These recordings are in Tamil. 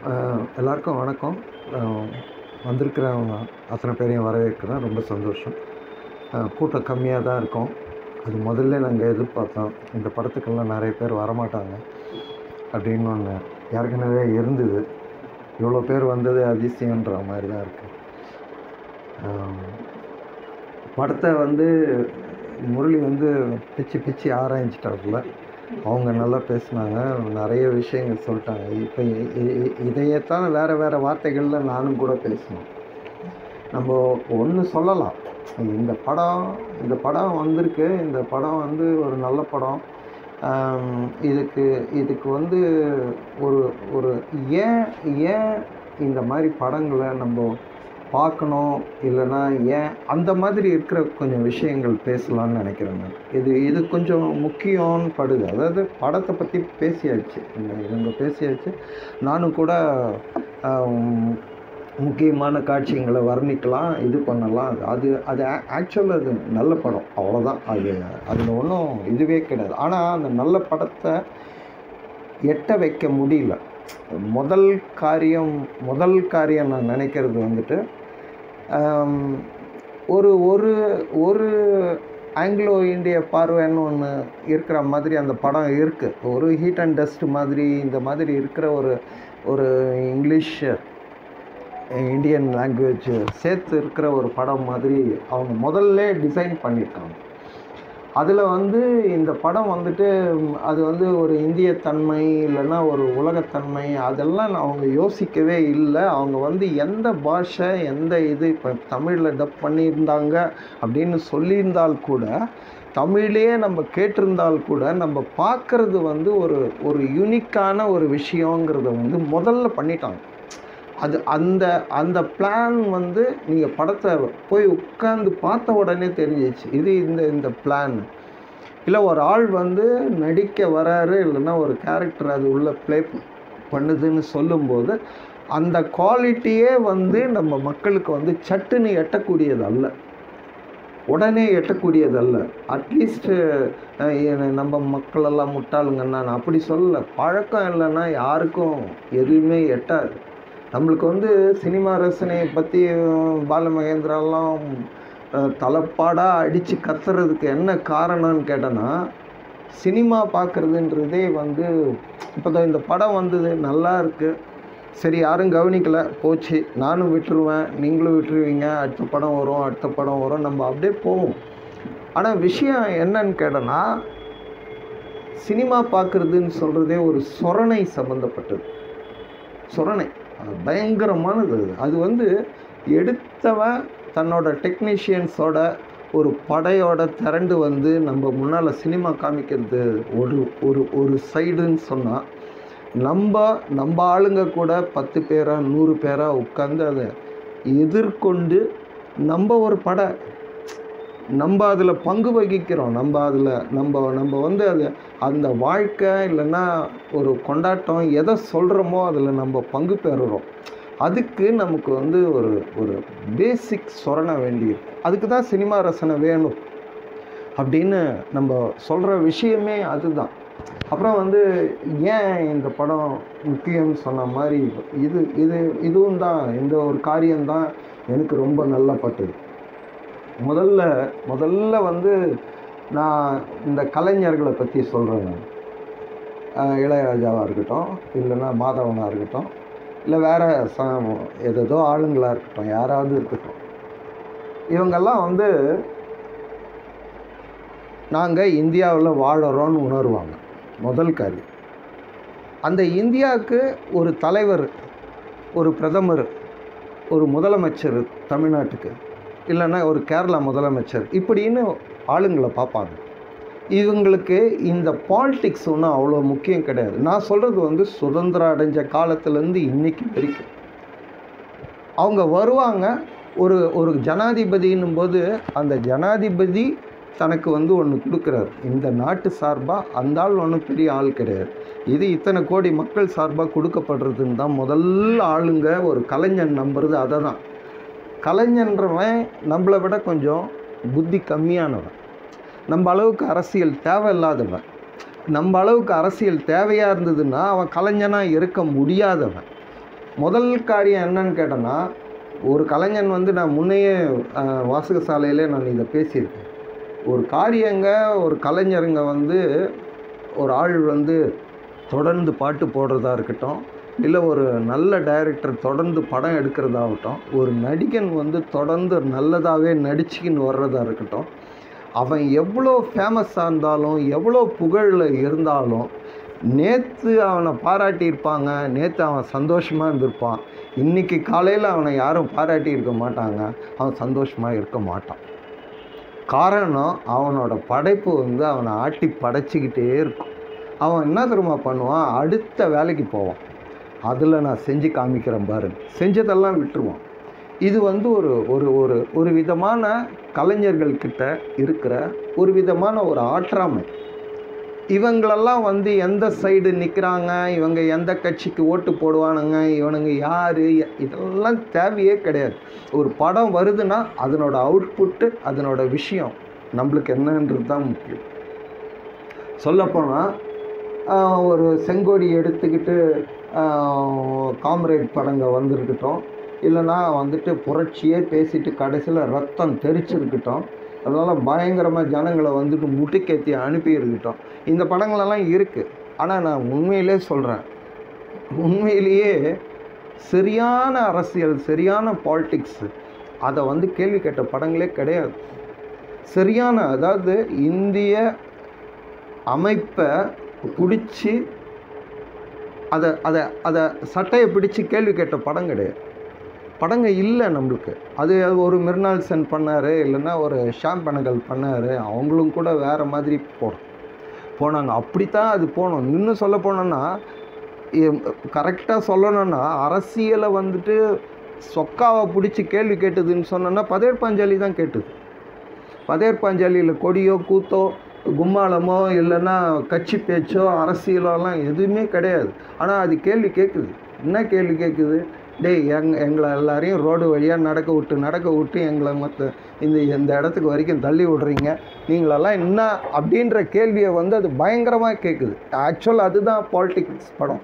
அஹ், எல்லாருக்கும் வணக்கம் அஹ், வந்திருக்கிறவங்க அத்தனை பேரையும் வரவேற்கிறேன் ரொம்ப சந்தோஷம் அஹ், கூட்டம் கம்மியாக தான் இருக்கும் அது முதல்ல நாங்கள் எதிர்பார்த்தோம் இந்த படத்துக்கெல்லாம் நிறைய பேர் வரமாட்டாங்க அப்படின்னு ஒன்று ஏற்கனவே இருந்தது இவ்வளோ பேர் வந்தது அதிசயன்ற மாதிரி தான் இருக்குது படத்தை வந்து முரளி வந்து பிச்சு பிச்சு ஆராய்ஞ்சிட்டாப்புல அவங்க நல்லா பேசுனாங்க நிறைய விஷயங்கள் சொல்லிட்டாங்க இப்போ இதையத்தான் வேறு வேறு வார்த்தைகளில் நானும் கூட பேசணும் நம்ம ஒன்று சொல்லலாம் இந்த படம் இந்த படம் வந்திருக்கு இந்த படம் வந்து ஒரு நல்ல படம் ஆம், இதுக்கு இதுக்கு வந்து ஒரு ஒரு ஏன் ஏன் இந்த மாதிரி படங்களை நம்ம பார்க்கணும் இல்லைன்னா ஏன் அந்த மாதிரி இருக்கிற கொஞ்சம் விஷயங்கள் பேசலாம்னு நினைக்கிறேன் நான் இது இது கொஞ்சம் முக்கியம்னு படுது அதாவது படத்தை பற்றி பேசியாச்சு இந்த இவங்க பேசியாச்சு நானும் கூட ஆம், முக்கியமான காட்சிகளை வர்ணிக்கலாம் இது பண்ணலாம் அது அது ஆக்சுவலாக அது நல்ல படம் அவ்வளோதான் அது அதில் ஒன்றும் இதுவே கிடையாது ஆனால் அந்த நல்ல படத்தை எட்ட வைக்க முடியல முதல் காரியம் முதல் காரியம் நான் நினைக்கிறது வந்துட்டு ஆம், ஒரு ஒரு ஒரு ஆங்கிலோ இந்திய பார்வைன்னு ஒன்று இருக்கிற மாதிரி அந்த படம் இருக்குது ஒரு ஹீட் அண்ட் டஸ்ட் மாதிரி இந்த மாதிரி இருக்கிற ஒரு ஒரு இங்கிலீஷ் இந்தியன் லாங்குவேஜ் சேர்த்து இருக்கிற ஒரு படம் மாதிரி அவங்க முதல்ல டிசைன் பண்ணியிருக்காங்க அதில் வந்து இந்த படம் வந்துட்டு ம், அது வந்து ஒரு இந்திய தன்மை இல்லைன்னா ஒரு உலகத்தன்மை அதெல்லாம் அவங்க யோசிக்கவே இல்லை அவங்க வந்து எந்த பாஷை எந்த இது இப்போ தமிழில் டப் பண்ணியிருந்தாங்க அப்படின்னு சொல்லியிருந்தால் கூட தமிழ்லேயே நம்ம கேட்டிருந்தால் கூட நம்ம பார்க்குறது வந்து ஒரு ஒரு யூனிக்கான ஒரு விஷயங்கிறத வந்து முதல்ல பண்ணிட்டாங்க அது அந்த அந்த பிளான் வந்து நீங்கள் படத்தை போய் உட்காந்து பார்த்த உடனே தெரிஞ்சிச்சு இது இந்த இந்த பிளான் இல்லை ஒரு ஆள் வந்து நடிக்க வராரு இல்லைன்னா ஒரு கேரக்டர் அது உள்ள ப்ளே பண்ணுதுன்னு சொல்லும்போது அந்த குவாலிட்டியே வந்து நம்ம மக்களுக்கு வந்து சட்டுன்னு எட்டக்கூடியது அல்ல உடனே எட்டக்கூடியதல்ல அட்லீஸ்ட்டு நம்ம மக்களெல்லாம் முட்டாளுங்கன்னா நான் அப்படி சொல்லலை பழக்கம் இல்லைன்னா யாருக்கும் எதுவுமே எட்டாது நம்மளுக்கு வந்து சினிமா ரசனையை பற்றி பாலமகேந்திராலாம் தலைப்பாடாக அடித்து கத்துறதுக்கு என்ன காரணம்னு கேட்டேன்னா சினிமா பார்க்குறதுன்றதே வந்து இப்போ தான் இந்த படம் வந்தது நல்லா இருக்குது சரி யாரும் கவனிக்கல போச்சு நானும் விட்டுருவேன் நீங்களும் விட்டுருவீங்க அடுத்த படம் வரும் அடுத்த படம் வரும் நம்ம அப்படியே போவோம் ஆனால் விஷயம் என்னன்னு கேட்டோன்னா சினிமா பார்க்குறதுன்னு சொல்கிறதே ஒரு சொரணை சம்மந்தப்பட்டது சொரணை அது பயங்கரமானது அது அது வந்து எடுத்தவன் தன்னோட டெக்னீஷியன்ஸோட ஒரு படையோட திரண்டு வந்து நம்ம முன்னால் சினிமா காமிக்கிறது ஒரு ஒரு ஒரு சைடுன்னு சொன்னால் நம்ம நம்ம ஆளுங்க கூட பத்து பேரா நூறு பேரா உட்காந்து அதை எதிர்கொண்டு நம்ம ஒரு படை நம்ம அதில் பங்கு வகிக்கிறோம் நம்ம அதில் நம்ம நம்ம வந்து அது அந்த வாழ்க்கை இல்லைன்னா ஒரு கொண்டாட்டம் எதை சொல்கிறோமோ அதில் நம்ம பங்கு பெறுறோம் அதுக்கு நமக்கு வந்து ஒரு ஒரு பேசிக் சொரண வேண்டியிருக்கும் அதுக்கு தான் சினிமா ரசனை வேணும் அப்படின்னு நம்ம சொல்கிற விஷயமே அதுதான் அப்புறம் வந்து ஏன் இந்த படம் முக்கியம்னு சொன்ன மாதிரி இது இது இதுவும் தான் இந்த ஒரு காரியம்தான் எனக்கு ரொம்ப நல்லா பட்டது முதல்ல முதல்ல வந்து நான் இந்த கலைஞர்களை பற்றி சொல்கிறேன் நான் இளையராஜாவாக இருக்கட்டும் இல்லைன்னா மாதவனாக இருக்கட்டும் இல்லை வேறு ச ஏதேதோ ஆளுங்களாக இருக்கட்டும் யாராவது இருக்கட்டும் இவங்கெல்லாம் வந்து நாங்கள் இந்தியாவில் வாழறோன்னு உணர்வாங்க முதல் காரியம் அந்த இந்தியாவுக்கு ஒரு தலைவர் ஒரு பிரதமர் ஒரு முதலமைச்சர் தமிழ்நாட்டுக்கு இல்லைன்னா ஒரு கேரளா முதலமைச்சர் இப்படின்னு ஆளுங்களை பார்ப்பாங்க இவங்களுக்கு இந்த பாலிடிக்ஸ் ஒன்றும் அவ்வளோ முக்கியம் கிடையாது நான் சொல்கிறது வந்து சுதந்திரம் அடைஞ்ச காலத்துலேருந்து இன்னைக்கு வரைக்கும் அவங்க வருவாங்க ஒரு ஒரு ஜனாதிபதின்னும் போது அந்த ஜனாதிபதி தனக்கு வந்து ஒன்று கொடுக்குறாரு இந்த நாட்டு சார்பாக அந்த ஆள் ஒன்றும் பெரிய ஆள் கிடையாது இது இத்தனை கோடி மக்கள் சார்பாக கொடுக்கப்படுறதுன்னு தான் முதல் ஆளுங்க ஒரு கலைஞன் நம்புறது அதை தான் கலைஞன்றவன் நம்மளை விட கொஞ்சம் புத்தி கம்மியானவன் நம்ம அளவுக்கு அரசியல் தேவையில்லாதவன் நம்ம அளவுக்கு அரசியல் தேவையாக இருந்ததுன்னா அவன் கலைஞனாக இருக்க முடியாதவன் முதல் காரியம் என்னன்னு கேட்டேன்னா ஒரு கலைஞன் வந்து நான் முன்னையே அஹ், வாசகசாலையிலே நான் இதை பேசியிருக்கேன் ஒரு காரியங்க ஒரு கலைஞருங்க வந்து ஒரு ஆள் வந்து தொடர்ந்து பாட்டு போடுறதா இருக்கட்டும் இல்லை ஒரு நல்ல டைரக்டர் தொடர்ந்து படம் எடுக்கிறதாகட்டும் ஒரு நடிகன் வந்து தொடர்ந்து நல்லதாகவே நடிச்சுக்கின்னு வர்றதா இருக்கட்டும் அவன் எவ்வளோ ஃபேமஸாக இருந்தாலும் எவ்வளோ புகழில் இருந்தாலும் நேற்று அவனை பாராட்டியிருப்பாங்க நேற்று அவன் சந்தோஷமாக இருந்திருப்பான் இன்றைக்கி காலையில் அவனை யாரும் பாராட்டி இருக்க மாட்டாங்க அவன் சந்தோஷமாக இருக்க மாட்டான் காரணம் அவனோட படைப்பு வந்து அவனை ஆட்டி படைச்சிக்கிட்டே இருக்கும் அவன் என்ன தெரியுமா பண்ணுவான் அடுத்த வேலைக்கு போவான் அதில் நான் செஞ்சு காமிக்கிறேன் பாரு செஞ்சதெல்லாம் விட்டுருவான் இது வந்து ஒரு ஒரு ஒரு ஒரு விதமான கலைஞர்கள்கிட்ட இருக்கிற ஒரு விதமான ஒரு ஆற்றாமை இவங்களெல்லாம் வந்து எந்த சைடு நிற்கிறாங்க இவங்க எந்த கட்சிக்கு ஓட்டு போடுவானுங்க இவனுங்க யார் இதெல்லாம் தேவையே கிடையாது ஒரு படம் வருதுன்னா அதனோட அவுட்புட்டு அதனோட விஷயம் நம்மளுக்கு என்னன்றது தான் முக்கியம் சொல்லப்போனால் ஒரு செங்கோடி எடுத்துக்கிட்டு காம்ரேட் படங்க வந்திருக்கட்டும் இல்லைன்னா வந்துட்டு புரட்சியே பேசிட்டு கடைசியில் ரத்தம் தெரிச்சிருக்கட்டும் அதனால் பயங்கரமாக ஜனங்களை வந்துட்டு முட்டுக்கேற்றி அனுப்பியிருக்கட்டும் இந்த படங்களெல்லாம் இருக்குது ஆனால் நான் உண்மையிலே சொல்கிறேன் உண்மையிலேயே சரியான அரசியல் சரியான பாலிடிக்ஸு அதை வந்து கேள்வி கேட்ட படங்களே கிடையாது சரியான அதாவது இந்திய அமைப்பை பிடிச்சி அதை அதை அதை சட்டையை பிடிச்சி கேள்வி கேட்ட படம் கிடையாது படங்க இல்லை நம்மளுக்கு அது ஒரு மிர்னால் சென் பண்ணார் இல்லைன்னா ஒரு ஷாம் பனகல் பண்ணார் அவங்களும் கூட வேறு மாதிரி போனோம் போனாங்க அப்படித்தான் அது போனோம் இன்னும் சொல்ல போனோன்னா கரெக்டாக சொல்லணும்னா அரசியலை வந்துட்டு சொக்காவை பிடிச்சி கேள்வி கேட்டதுன்னு சொன்னோன்னா பதேர் பாஞ்சாலி தான் கேட்டது பதேர் பாஞ்சாலியில் கொடியோ கூத்தோ கும்மாளமோ இல்லைன்னா கட்சி பேச்சோ அரசியலோலாம் எதுவுமே கிடையாது ஆனால் அது கேள்வி கேட்குது என்ன கேள்வி கேட்குது டேய் எங் எங்களை எல்லாரையும் ரோடு வழியாக நடக்க விட்டு நடக்க விட்டு எங்களை மற்ற இந்த இந்த இடத்துக்கு வரைக்கும் தள்ளி விடுறீங்க நீங்களெல்லாம் என்ன அப்படின்ற கேள்வியை வந்து அது பயங்கரமாக கேட்குது ஆக்சுவல் அதுதான் பாலிட்டிக்ஸ் படம்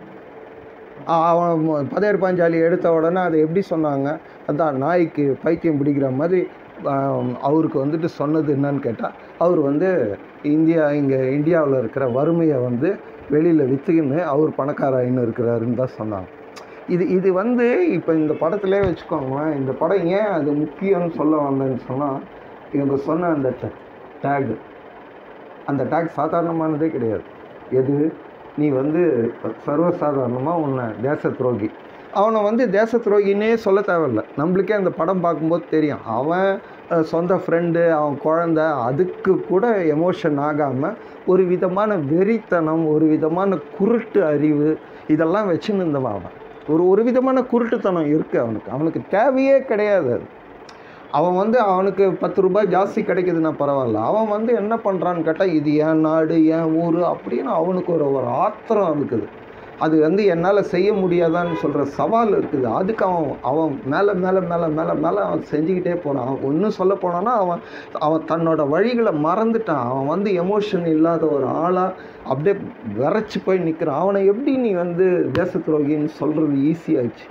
அவன் பதேர் பாஞ்சாலி எடுத்த உடனே அதை எப்படி சொன்னாங்க அதான் நாய்க்கு பைத்தியம் பிடிக்கிற மாதிரி அவருக்கு வந்துட்டு சொன்னது என்னன்னு கேட்டால் அவர் வந்து இந்தியா இங்கே இந்தியாவில் இருக்கிற வறுமையை வந்து வெளியில் விற்றுக்கின்னு அவர் பணக்காராயின்னு இருக்கிறாருன்னு தான் சொன்னாங்க இது இது வந்து இப்போ இந்த படத்திலே வச்சுக்கோங்களேன் இந்த படம் ஏன் அது முக்கியம்னு சொல்ல வந்தேன்னு சொன்னால் இவங்க சொன்ன அந்த டேக் அந்த டேக் சாதாரணமானதே கிடையாது எது நீ வந்து சர்வசாதாரணமாக உன்னை தேச துரோகி அவனை வந்து தேச துரோகின்னே சொல்ல தேவையில்ல நம்மளுக்கே அந்த படம் பார்க்கும்போது தெரியும் அவன் சொந்த ஃப்ரெண்டு அவன் குழந்த அதுக்கு கூட எமோஷன் ஆகாமல் ஒரு விதமான வெறித்தனம் ஒரு விதமான குருட்டு அறிவு இதெல்லாம் வச்சுன்னு இருந்தவன் அவன் ஒரு ஒரு விதமான குருட்டுத்தனம் இருக்குது அவனுக்கு அவனுக்கு தேவையே கிடையாது அது அவன் வந்து அவனுக்கு பத்து ரூபாய் ஜாஸ்தி கிடைக்குதுன்னா பரவாயில்ல அவன் வந்து என்ன பண்ணுறான்னு கேட்டால் இது என் நாடு என் ஊர் அப்படின்னு அவனுக்கு ஒரு ஒரு ஆத்திரம் இருக்குது அது வந்து என்னால் செய்ய முடியாதான்னு சொல்கிற சவால் இருக்குது அதுக்கு அவன் அவன் மேலே மேலே மேலே மேலே மேலே அவன் செஞ்சுக்கிட்டே போனான் அவன் ஒன்றும் சொல்ல போனான்னா அவன் அவன் தன்னோட வழிகளை மறந்துட்டான் அவன் வந்து எமோஷன் இல்லாத ஒரு ஆளாக அப்படியே விரைச்சி போய் நிற்கிறான் அவனை எப்படி நீ வந்து தேச துரோகின்னு சொல்கிறது ஈஸியாச்சு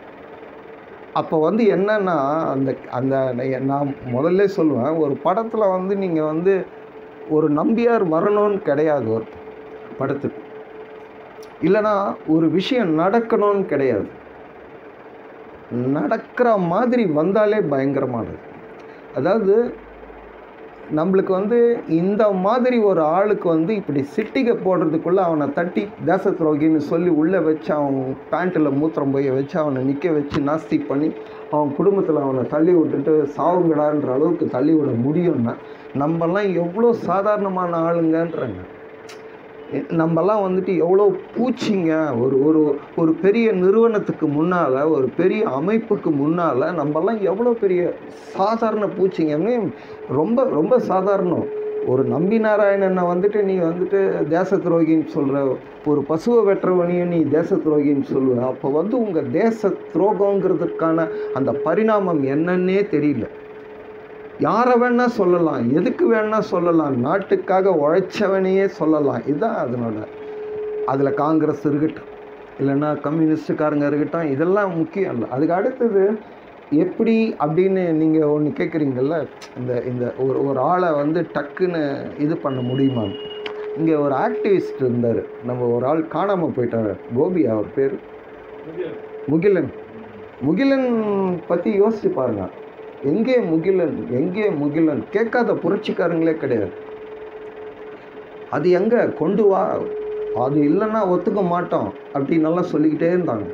அப்போ வந்து என்னன்னா அந்த அந்த நான் முதல்ல சொல்லுவேன் ஒரு படத்தில் வந்து நீங்கள் வந்து ஒரு நம்பியார் வரணும்னு கிடையாது ஒரு படத்துக்கு இல்லைனா ஒரு விஷயம் நடக்கணும்னு கிடையாது நடக்கிற மாதிரி வந்தாலே பயங்கரமானது அதாவது நம்மளுக்கு வந்து இந்த மாதிரி ஒரு ஆளுக்கு வந்து இப்படி சிட்டிகை போடுறதுக்குள்ளே அவனை தட்டி தேச துரோகின்னு சொல்லி உள்ளே வச்சு அவன் பேண்ட்டில் மூத்திரம் போய் வச்சு அவனை நிற்க வச்சு நாஸ்தி பண்ணி அவன் குடும்பத்தில் அவனை தள்ளி விட்டுட்டு சாவுங்கடான்ற அளவுக்கு தள்ளி விட முடியும்னா நம்மலாம் எவ்வளோ சாதாரணமான ஆளுங்கன்றாங்க நம்மலாம் வந்துட்டு எவ்வளோ பூச்சிங்க ஒரு ஒரு ஒரு பெரிய நிறுவனத்துக்கு முன்னால் ஒரு பெரிய அமைப்புக்கு முன்னால் நம்மலாம் எவ்வளோ பெரிய சாதாரண பூச்சிங்கன்னு ரொம்ப ரொம்ப சாதாரணம் ஒரு நம்பி நாராயணனை வந்துட்டு நீ வந்துட்டு தேச துரோகின்னு சொல்கிற ஒரு பசுவை வெட்டுறவனையும் நீ தேச துரோகின்னு சொல்லுவ அப்போ வந்து உங்கள் தேச துரோகங்கிறதுக்கான அந்த பரிணாமம் என்னன்னே தெரியல யாரை வேணா சொல்லலாம் எதுக்கு வேணா சொல்லலாம் நாட்டுக்காக உழைச்சவனையே சொல்லலாம் இதுதான் அதனோட அதில் காங்கிரஸ் இருக்கட்டும் இல்லைன்னா கம்யூனிஸ்டுக்காரங்க இருக்கட்டும் இதெல்லாம் முக்கியம் இல்லை அதுக்கு அடுத்தது எப்படி அப்படின்னு நீங்கள் ஒன்று கேட்குறீங்கல்ல இந்த இந்த ஒரு ஒரு ஆளை வந்து டக்குன்னு இது பண்ண முடியுமா இங்கே ஒரு ஆக்டிவிஸ்ட் இருந்தார் நம்ம ஒரு ஆள் காணாமல் போயிட்டார் கோபி அவர் பேர் முகிலன் முகிலன் பற்றி யோசிச்சு பாருங்க எங்கே முகிலன் எங்கே முகிலன் கேட்காத புரட்சிக்காரங்களே கிடையாது அது எங்கே கொண்டு வா அது இல்லைன்னா ஒத்துக்க மாட்டோம் அப்படின்னு எல்லாம் சொல்லிக்கிட்டே இருந்தாங்க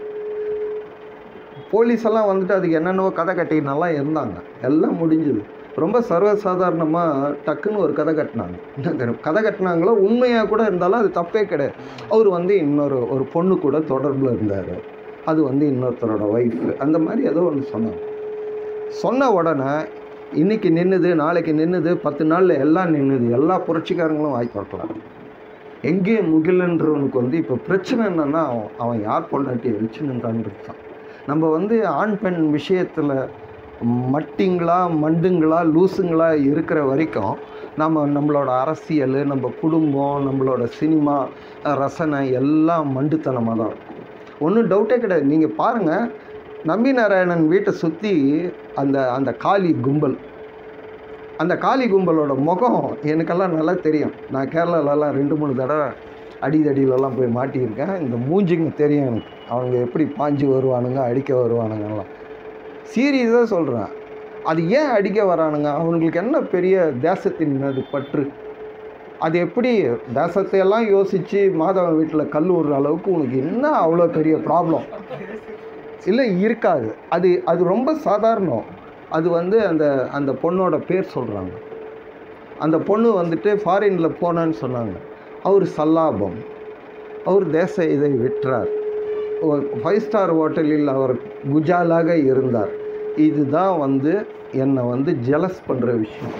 போலீஸ் எல்லாம் வந்துட்டு அதுக்கு என்னென்னவோ கதை கட்டிட்டு நல்லா இருந்தாங்க எல்லாம் முடிஞ்சுது ரொம்ப சர்வசாதாரணமாக டக்குன்னு ஒரு கதை கட்டினாங்க என்ன தெரியும் கதை கட்டினாங்களோ உண்மையாக கூட இருந்தாலும் அது தப்பே கிடையாது அவர் வந்து இன்னொரு ஒரு பொண்ணு கூட தொடர்பில் இருந்தார் அது வந்து இன்னொருத்தரோட ஒய்ஃப் அந்த மாதிரி ஏதோ ஒன்று சொன்னாங்க சொன்ன உடனே இன்னைக்கு நின்றுது நாளைக்கு நின்றுது பத்து நாளில் எல்லாம் நின்றுது எல்லா புரட்சிக்காரங்களும் வாய் பார்க்கலாம் எங்கே முகிலன்றவனுக்கு வந்து இப்போ பிரச்சனை என்னன்னா அவன் அவன் யார் பொண்டாட்டியை வச்சு நின்றான்னு தான் நம்ம வந்து ஆண் பெண் விஷயத்தில் மட்டிங்களா மண்டுங்களா லூசுங்களா இருக்கிற வரைக்கும் நம்ம நம்மளோட அரசியல் நம்ம குடும்பம் நம்மளோட சினிமா ரசனை எல்லாம் மண்டுத்தனமாக தான் இருக்கும் ஒன்றும் டவுட்டே கிடையாது நீங்கள் பாருங்கள் நம்பி நாராயணன் வீட்டை சுற்றி அந்த அந்த காளி கும்பல் அந்த காளி கும்பலோட முகம் எனக்கெல்லாம் நல்லா தெரியும் நான் கேரளாலலாம் ரெண்டு மூணு தடவை அடிதடியிலலாம் போய் மாட்டியிருக்கேன் இந்த மூஞ்சிங்க தெரியும் எனக்கு அவங்க எப்படி பாஞ்சு வருவானுங்க அடிக்க வருவானுங்கலாம் சீரியஸாக சொல்கிறேன் அது ஏன் அடிக்க வரானுங்க அவங்களுக்கு என்ன பெரிய தேசத்தின் மீது பற்று அது எப்படி தேசத்தையெல்லாம் யோசித்து மாதவன் வீட்டில் கல் விடுற அளவுக்கு உனக்கு என்ன அவ்வளோ பெரிய ப்ராப்ளம் இல்லை இருக்காது அது அது ரொம்ப சாதாரணம் அது வந்து அந்த அந்த பொண்ணோட பேர் சொல்கிறாங்க அந்த பொண்ணு வந்துட்டு ஃபாரினில் போனான்னு சொன்னாங்க அவர் சல்லாபம் அவர் தேச இதை விற்றார் ஃபைவ் ஸ்டார் ஹோட்டலில் அவர் குஜாலாக இருந்தார் இதுதான் வந்து என்னை வந்து ஜெலஸ் பண்ணுற விஷயம்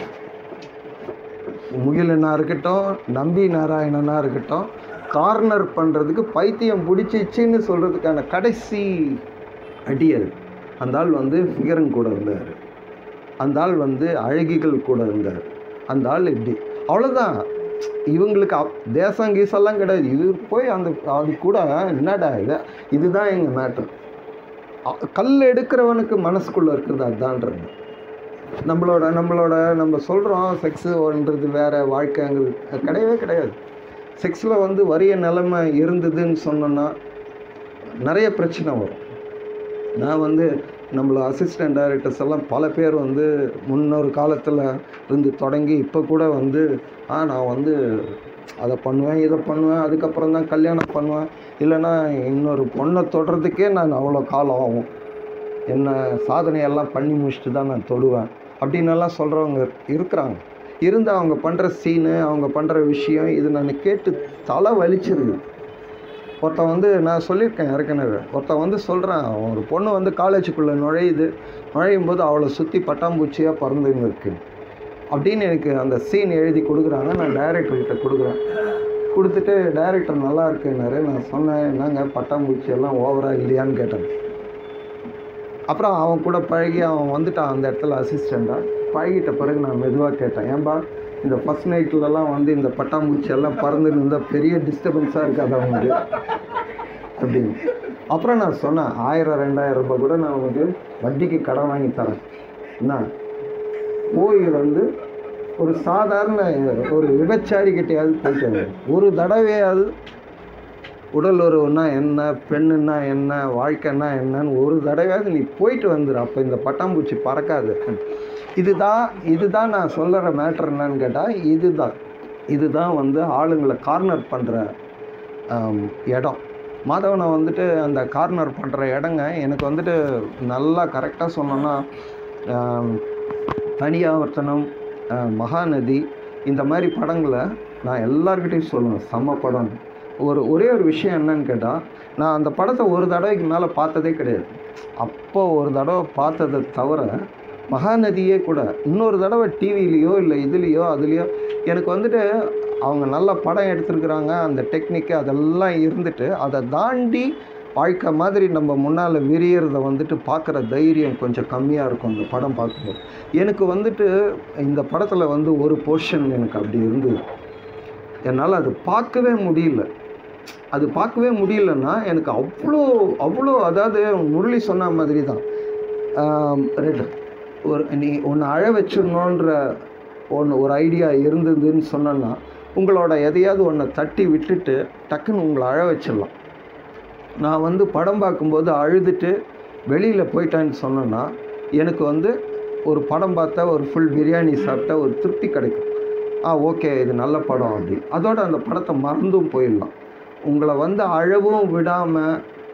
முகிலனாக இருக்கட்டும் நம்பி நாராயணனாக இருக்கட்டும் கார்னர் பண்ணுறதுக்கு பைத்தியம் பிடிச்சிச்சின்னு சொல்கிறதுக்கான கடைசி அடி அது அந்த ஆள் வந்து ஃபிகரன் கூட இருந்தார் அந்த ஆள் வந்து அழகிகள் கூட இருந்தார் அந்த ஆள் இப்படி அவ்வளோதான் இவங்களுக்கு அப் தேசம் கீசெல்லாம் கிடையாது இவர் போய் அந்த அது கூட என்னடா இது இதுதான் எங்கள் மேட்ரு கல் எடுக்கிறவனுக்கு மனசுக்குள்ளே இருக்கிறது அதுதான்றது நம்மளோட நம்மளோட நம்ம சொல்கிறோம் செக்ஸுன்றது வேறு வாழ்க்கைங்கிறது அது கிடையவே கிடையாது செக்ஸில் வந்து வறிய நிலைமை இருந்ததுன்னு சொன்னோன்னா நிறைய பிரச்சனை வரும் நான் வந்து நம்மள அசிஸ்டன்ட் டைரக்டர்ஸ் எல்லாம் பல பேர் வந்து முன்னொரு காலத்தில் இருந்து தொடங்கி இப்போ கூட வந்து ஆ நான் வந்து அதை பண்ணுவேன் இதை பண்ணுவேன் அதுக்கப்புறம் தான் கல்யாணம் பண்ணுவேன் இல்லைன்னா இன்னொரு பொண்ணை தொடுறதுக்கே நான் அவ்வளோ காலம் ஆகும் என்ன சாதனையெல்லாம் பண்ணி முடிச்சுட்டு தான் நான் தொடுவேன் அப்படின்னு எல்லாம் சொல்கிறவங்க இருக்கிறாங்க இருந்து அவங்க பண்ணுற சீனு அவங்க பண்ணுற விஷயம் இது நான் கேட்டு தலை வலிச்சிருது ஒருத்தன் வந்து நான் சொல்லியிருக்கேன் ஏற்கனவே ஒருத்தன் வந்து சொல்கிறான் ஒரு பொண்ணு வந்து காலேஜுக்குள்ளே நுழையுது நுழையும் போது அவளை சுற்றி பட்டாம்பூச்சியாக பறந்துன்னு இருக்கு அப்படின்னு எனக்கு அந்த சீன் எழுதி கொடுக்குறாங்க நான் டைரக்டர்கிட்ட கொடுக்குறேன் கொடுத்துட்டு டைரக்டர் நல்லா இருக்குன்னாரு நான் சொன்னேன் என்னங்க பட்டாம்பூச்சி எல்லாம் ஓவராக இல்லையான்னு கேட்டேன் அப்புறம் அவன் கூட பழகி அவன் வந்துட்டான் அந்த இடத்துல அசிஸ்டண்ட்டாக பழகிட்ட பிறகு நான் மெதுவாக கேட்டேன் ஏன்பா இந்த ஃபஸ்ட் நைட்லலாம் வந்து இந்த பட்டாம்பூச்சி எல்லாம் பறந்துன்னு இருந்தால் பெரிய டிஸ்டர்பன்ஸாக இருக்காது அவங்களுக்கு அப்படின்னு அப்புறம் நான் சொன்னேன் ஆயிரம் ரெண்டாயிரம் ரூபாய் கூட நான் உனக்கு வட்டிக்கு கடன் வாங்கி தரேன் என்ன போய் வந்து ஒரு சாதாரண ஒரு விபச்சாரி கிட்டையாவது போயிட்டு வந்து ஒரு தடவையாவது உடல் உறவுனா என்ன பெண்ணுன்னா என்ன வாழ்க்கைன்னா என்னன்னு ஒரு தடவையாவது நீ போயிட்டு வந்துடு அப்போ இந்த பட்டாம்பூச்சி பறக்காது இதுதான் இதுதான் நான் சொல்லுற மேட்ரு என்னன்னு கேட்டால் இதுதான் இதுதான் வந்து ஆளுங்களை கார்னர் பண்ணுற இடம் மாதவனை வந்துட்டு அந்த கார்னர் பண்ணுற இடங்க எனக்கு வந்துட்டு நல்லா கரெக்டாக சொன்னோன்னா ஆம், தனியாவர்த்தனம் ஆஹ், மகாநதி இந்த மாதிரி படங்களை நான் எல்லார்கிட்டையும் சொல்லுவேன் செம்ம படம் ஒரு ஒரே ஒரு விஷயம் என்னன்னு கேட்டால் நான் அந்த படத்தை ஒரு தடவைக்கு மேலே பார்த்ததே கிடையாது அப்போ ஒரு தடவை பார்த்ததை தவிர மகாநதியே கூட இன்னொரு தடவை டிவிலேயோ இல்லை இதுலேயோ அதுலேயோ எனக்கு வந்துட்டு அவங்க நல்ல படம் எடுத்திருக்கிறாங்க அந்த டெக்னிக்கு அதெல்லாம் இருந்துட்டு அதை தாண்டி வாழ்க்கை மாதிரி நம்ம முன்னால் விரியறத வந்துட்டு பார்க்குற தைரியம் கொஞ்சம் கம்மியாக இருக்கும் அந்த படம் பார்க்கும்போது எனக்கு வந்துட்டு இந்த படத்தில் வந்து ஒரு போர்ஷன் எனக்கு அப்படி இருந்தது என்னால் அது பார்க்கவே முடியல அது பார்க்கவே முடியலன்னா எனக்கு அவ்வளோ அவ்வளோ அதாவது முரளி சொன்ன மாதிரி தான் ஆம், ரெண்டு ஒரு நீ ஒன்று அழ வச்சிடணுன்ற ஒன்று ஒரு ஐடியா இருந்ததுன்னு சொன்னோன்னா உங்களோட எதையாவது ஒன்றை தட்டி விட்டுட்டு டக்குன்னு உங்களை அழ வச்சிடலாம் நான் வந்து படம் பார்க்கும்போது அழுதுட்டு வெளியில் போயிட்டேன்னு சொன்னேன்னா எனக்கு வந்து ஒரு படம் பார்த்தா ஒரு ஃபுல் பிரியாணி சாப்பிட்டா ஒரு திருப்தி கிடைக்கும் ஆ ஓகே இது நல்ல படம் அப்படி அதோட அந்த படத்தை மறந்தும் போயிடலாம் உங்களை வந்து அழவும் விடாமல்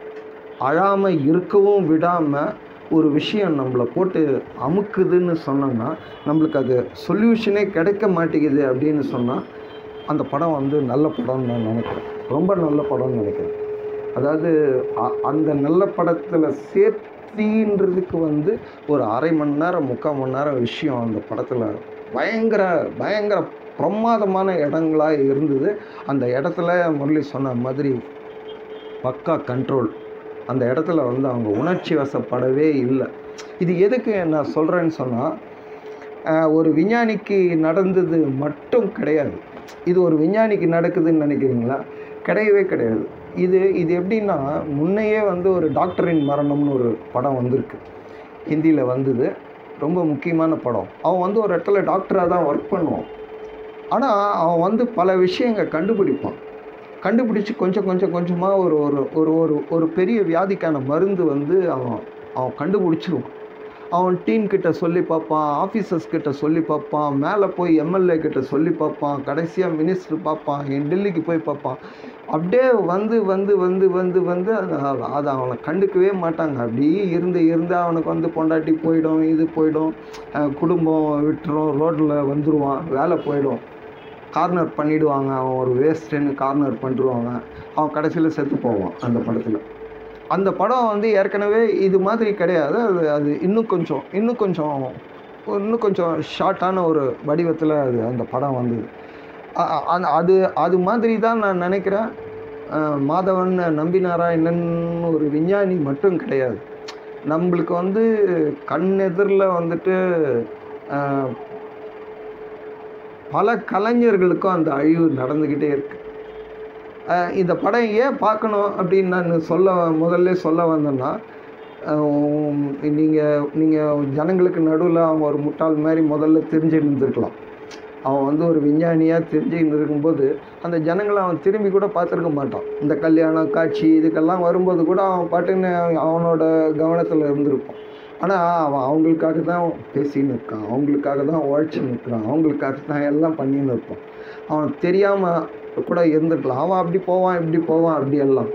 அழாமல் இருக்கவும் விடாமல் ஒரு விஷயம் நம்மளை போட்டு அமுக்குதுன்னு சொன்னோம்னா நம்மளுக்கு அது சொல்யூஷனே கிடைக்க மாட்டேங்குது அப்படின்னு சொன்னால் அந்த படம் வந்து நல்ல படம்னு நான் நினைக்கிறேன் ரொம்ப நல்ல படம்னு நினைக்கிறேன் அதாவது அ- அந்த நல்ல படத்தில் சேர்த்தின்றதுக்கு வந்து ஒரு அரை மணி நேரம் முக்கால் மணி நேரம் விஷயம் அந்த படத்தில் பயங்கர பயங்கர பிரமாதமான இடங்களாக இருந்தது அந்த இடத்துல முரளி சொன்ன மாதிரி பக்கா கண்ட்ரோல் அந்த இடத்துல வந்து அவங்க உணர்ச்சி வசப்படவே இல்லை இது எதுக்கு நான் சொல்கிறேன்னு சொன்னால் ஒரு விஞ்ஞானிக்கு நடந்தது மட்டும் கிடையாது இது ஒரு விஞ்ஞானிக்கு நடக்குதுன்னு நினைக்கிறீங்களா கிடையவே கிடையாது இது இது எப்படின்னா முன்னையே வந்து ஒரு டாக்டரின் மரணம்னு ஒரு படம் வந்திருக்கு ஹிந்தியில் வந்தது ரொம்ப முக்கியமான படம் அவன் வந்து ஒரு இடத்துல டாக்டராக தான் ஒர்க் பண்ணுவான் ஆனால் அவன் வந்து பல விஷயங்கள் கண்டுபிடிப்பான் கண்டுபிடிச்சி கொஞ்சம் கொஞ்சம் கொஞ்சமாக ஒரு ஒரு ஒரு ஒரு ஒரு பெரிய வியாதிக்கான மருந்து வந்து அவன் அவன் கண்டுபிடிச்சிருவான் அவன் டீம் கிட்ட சொல்லி பார்ப்பான் ஆஃபீஸர்ஸ் கிட்ட சொல்லி பார்ப்பான் மேலே போய் எம்எல்ஏ கிட்ட சொல்லி பார்ப்பான் கடைசியாக மினிஸ்டர் பார்ப்பான் என் டெல்லிக்கு போய் பார்ப்பான் அப்படியே வந்து வந்து வந்து வந்து வந்து அது அதை அவனை கண்டுக்கவே மாட்டாங்க அப்படியே இருந்து இருந்து அவனுக்கு வந்து பொண்டாட்டி போயிடும் இது போயிடும் அஹ் குடும்பம் விட்டுரும் ரோட்டில் வந்துடுவான் வேலை போயிடும் கார்னர் பண்ணிடுவாங்க அவன் ஒரு வேஸ்ட்டுன்னு கார்னர் பண்ணிடுவாங்க அவன் கடைசியில் செத்து போவான் அந்த படத்தில் அந்த படம் வந்து ஏற்கனவே இது மாதிரி கிடையாது அது அது இன்னும் கொஞ்சம் இன்னும் கொஞ்சம் இன்னும் கொஞ்சம் ஷார்ட்டான ஒரு வடிவத்தில் அது அந்த படம் வந்தது அ- அ- அந்த- அது அது மாதிரி தான் நான் நினைக்கிறேன் அஹ் மாதவன் நம்பினாராயணன் ஒரு விஞ்ஞானி மட்டும் கிடையாது நம்மளுக்கு வந்து கண்ணெதிரில் வந்துட்டு அஹ், பல கலைஞர்களுக்கும் அந்த அழிவு நடந்துக்கிட்டே இருக்கு அஹ் இந்த படம் ஏன் பார்க்கணும் அப்படின்னு நான் சொல்ல முதல்ல சொல்ல வந்தேன்னா நீங்கள் நீங்கள் ஜனங்களுக்கு நடுவில் அவன் ஒரு முட்டாள் மாதிரி முதல்ல தெரிஞ்சு இருந்திருக்கலாம் அவன் வந்து ஒரு விஞ்ஞானியாக தெரிஞ்சு இருக்கும்போது அந்த ஜனங்களை அவன் திரும்பி கூட பார்த்துருக்க மாட்டான் இந்த கல்யாணம் காட்சி இதுக்கெல்லாம் வரும்போது கூட அவன் பாட்டுன்னு அவனோட கவனத்தில் இருந்திருப்பான் ஆனால் அவன் அவங்களுக்காக தான் பேசின்னு இருக்கான் அவங்களுக்காக தான் உழைச்சின்னு இருக்கிறான் அவங்களுக்காக தான் எல்லாம் பண்ணின்னு இருப்பான் அவன் தெரியாமல் கூட இருந்திருக்கலாம் அவன் அப்படி போவான் இப்படி போவான் அப்படி எல்லாம்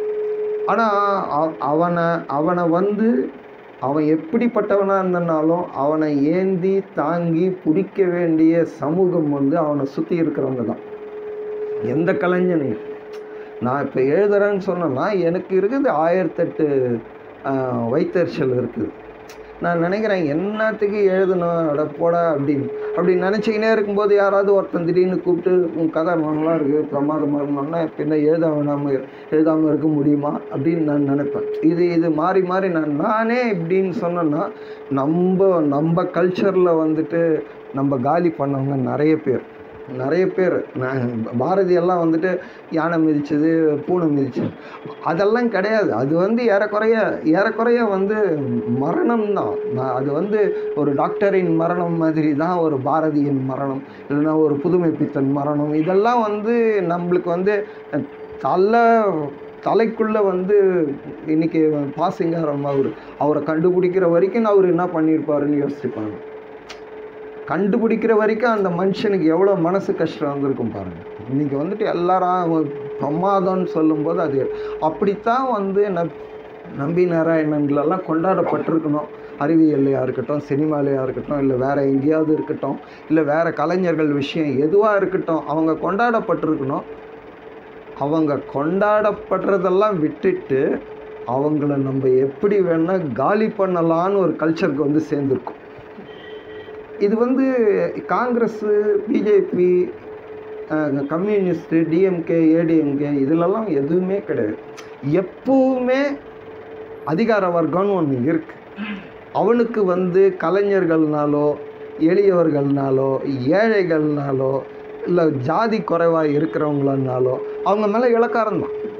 ஆனால் அவனை அவனை வந்து அவன் எப்படிப்பட்டவனாக இருந்தனாலும் அவனை ஏந்தி தாங்கி பிடிக்க வேண்டிய சமூகம் வந்து அவனை சுற்றி இருக்கிறவங்க தான் எந்த கலைஞனையும் நான் இப்போ எழுதுறேன்னு சொன்னேன்னா எனக்கு இருக்குது ஆயிரத்தெட்டு ஆஹ், வைத்தறிச்சல் இருக்குது நான் நினைக்கிறேன் என்னத்துக்கு எழுதணும் அட போடா அப்படின்னு அப்படி நினச்சிக்கினே இருக்கும்போது யாராவது ஒருத்தன் திடீர்னு கூப்பிட்டு உன் கதை நல்லா இருக்குது பிரமாதமாக இருக்கணும்னா பின்ன எழுத வேணாமல் எழுதாமல் இருக்க முடியுமா அப்படின்னு நான் நினைப்பேன் இது இது மாறி மாறி நான் நானே இப்படின்னு சொன்னேன்னா நம்ம நம்ம கல்ச்சரில் வந்துட்டு நம்ம காலி பண்ணவங்க நிறைய பேர் நிறைய பேர் நான் பாரதி எல்லாம் வந்துட்டு யானை மிதிச்சது பூனை மிதிச்சது அதெல்லாம் கிடையாது அது வந்து ஏறக்குறைய ஏறக்குறைய வந்து மரணம் தான் நான் அது வந்து ஒரு டாக்டரின் மரணம் மாதிரி தான் ஒரு பாரதியின் மரணம் இல்லைன்னா ஒரு புதுமை பித்தன் மரணம் இதெல்லாம் வந்து நம்மளுக்கு வந்து தலை தலைக்குள்ளே வந்து இன்னைக்கு பாசிங்காரம் அவர் அவரை கண்டுபிடிக்கிற வரைக்கும் அவர் என்ன பண்ணியிருப்பாருன்னு யோசிச்சுப்பாங்க கண்டுபிடிக்கிற வரைக்கும் அந்த மனுஷனுக்கு எவ்வளோ மனசு கஷ்டம் வந்திருக்கும் பாருங்கள் இன்றைக்கி வந்துட்டு எல்லாரும் பிரமாதம்னு சொல்லும்போது அது அப்படித்தான் வந்து நப் நம்பி நாராயணன்களெல்லாம் கொண்டாடப்பட்டிருக்கணும் அறிவியல்லையாக இருக்கட்டும் சினிமாலையாக இருக்கட்டும் இல்லை வேறு எங்கேயாவது இருக்கட்டும் இல்லை வேறு கலைஞர்கள் விஷயம் எதுவாக இருக்கட்டும் அவங்க கொண்டாடப்பட்டிருக்கணும் அவங்க கொண்டாடப்படுறதெல்லாம் விட்டுட்டு அவங்கள நம்ம எப்படி வேணால் காலி பண்ணலான்னு ஒரு கல்ச்சருக்கு வந்து சேர்ந்துருக்கோம் இது வந்து Congress BJP communist DMK ADMK இதிலெல்லாம் எதுவுமே கிடையாது எப்பவுமே அதிகார வர்க்கம்னு ஒன்று இருக்கு அவனுக்கு வந்து கலைஞர்கள்னாலோ எளியவர்கள்னாலோ ஏழைகள்னாலோ இல்லை ஜாதி குறைவாக இருக்கிறவங்களானாலோ அவங்க மேலே இலக்காரம் தான்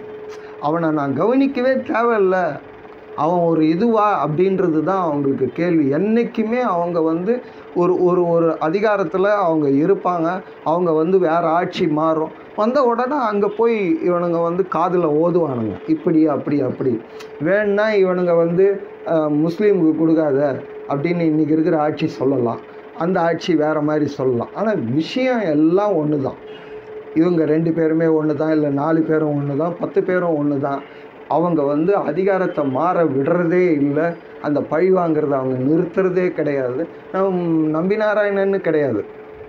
அவனை நான் கவனிக்கவே தேவையில்லை அவன் ஒரு இதுவா அப்படின்றது தான் அவங்களுக்கு கேள்வி என்றைக்குமே அவங்க வந்து ஒரு ஒரு ஒரு அதிகாரத்தில் அவங்க இருப்பாங்க அவங்க வந்து வேறு ஆட்சி மாறும் வந்த உடனே அங்கே போய் இவனுங்க வந்து காதில் ஓதுவானுங்க இப்படி அப்படி அப்படி வேணுன்னா இவனுங்க வந்து அஹ், முஸ்லீமுக்கு கொடுக்காத அப்படின்னு இன்றைக்கி இருக்கிற ஆட்சி சொல்லலாம் அந்த ஆட்சி வேறு மாதிரி சொல்லலாம் ஆனால் விஷயம் எல்லாம் ஒன்று தான் இவங்க ரெண்டு பேருமே ஒன்று தான் இல்லை நாலு பேரும் ஒன்று தான் பத்து பேரும் ஒன்று தான் அவங்க வந்து அதிகாரத்தை மாற விடுறதே இல்லை அந்த பழி வாங்குறத அவங்க நிறுத்துறதே கிடையாது நம் நம்பி நாராயணன்னு கிடையாது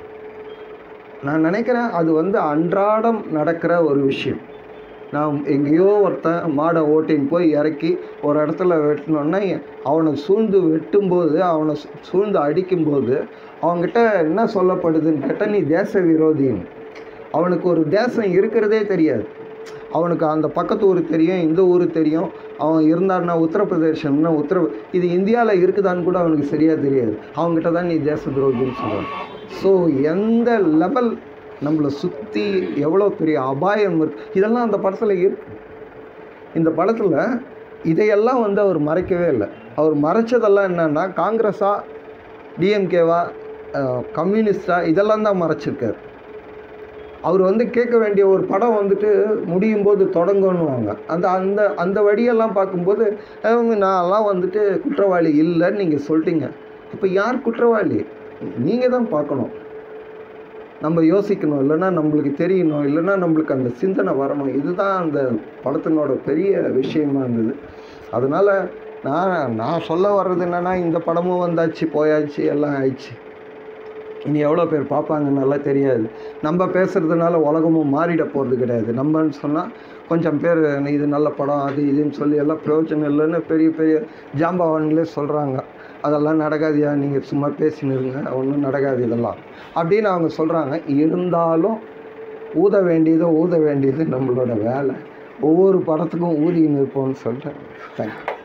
நான் நினைக்கிறேன் அது வந்து அன்றாடம் நடக்கிற ஒரு விஷயம் நான் எங்கேயோ ஒருத்தன் மாடை ஓட்டின்னு போய் இறக்கி ஒரு இடத்துல வெட்டினோன்னே அவனை சூழ்ந்து வெட்டும்போது அவனை சூ- சூழ்ந்து அடிக்கும்போது அவங்ககிட்ட என்ன சொல்லப்படுதுன்னு கேட்டால் நீ தேச விரோதின்னு அவனுக்கு ஒரு தேசம் இருக்கிறதே தெரியாது அவனுக்கு அந்த பக்கத்து ஊர் தெரியும் இந்த ஊர் தெரியும் அவன் இருந்தான்னா உத்தரப்பிரதேசம்னா உத்தர இது இந்தியாவில் இருக்குதான்னு கூட அவனுக்கு சரியாக தெரியாது அவங்ககிட்ட தான் நீ தேச துரோகின்னு சொல்லுவான் ஸோ எந்த லெவல் நம்மளை சுற்றி எவ்வளோ பெரிய அபாயம் இருக்கு இதெல்லாம் அந்த படத்தில் இருக்கு இந்த படத்தில் இதையெல்லாம் வந்து அவர் மறைக்கவே இல்லை அவர் மறைச்சதெல்லாம் என்னன்னா காங்கிரஸா டிஎம்கேவா கம்யூனிஸ்டா இதெல்லாம் தான் மறைச்சிருக்காரு அவர் வந்து கேட்க வேண்டிய ஒரு படம் வந்துட்டு முடியும் போது தொடங்கணுவாங்க அந்த அந்த அந்த வழியெல்லாம் பார்க்கும்போது அவங்க நான்லாம் வந்துட்டு குற்றவாளி இல்லைன்னு நீங்கள் சொல்லிட்டீங்க இப்போ யார் குற்றவாளி நீங்கள் தான் பார்க்கணும் நம்ம யோசிக்கணும் இல்லைன்னா நம்மளுக்கு தெரியணும் இல்லைன்னா நம்மளுக்கு அந்த சிந்தனை வரணும் இதுதான் அந்த படத்தினோட பெரிய விஷயமா இருந்தது அதனால் நான் நான் சொல்ல வர்றது என்னென்னா இந்த படமும் வந்தாச்சு போயாச்சு எல்லாம் ஆயிடுச்சு இனி எவ்வளோ பேர் பார்ப்பாங்கன்னு நல்லா தெரியாது நம்ம பேசுகிறதுனால உலகமும் மாறிட போகிறது கிடையாது நம்மன்னு சொன்னால் கொஞ்சம் பேர் இது நல்ல படம் அது இதுன்னு சொல்லி எல்லாம் பிரயோஜனம் இல்லைன்னு பெரிய பெரிய ஜாம்பவான்களே சொல்கிறாங்க அதெல்லாம் நடக்காதியா நீங்கள் சும்மா பேசின்னு இருங்க ஒன்றும் நடக்காது இதெல்லாம் அப்படின்னு அவங்க சொல்கிறாங்க இருந்தாலும் ஊத வேண்டியது ஊத வேண்டியது நம்மளோட வேலை ஒவ்வொரு படத்துக்கும் ஊதின்னு இருப்போம்னு சொல்லிட்டு தேங்க்யூ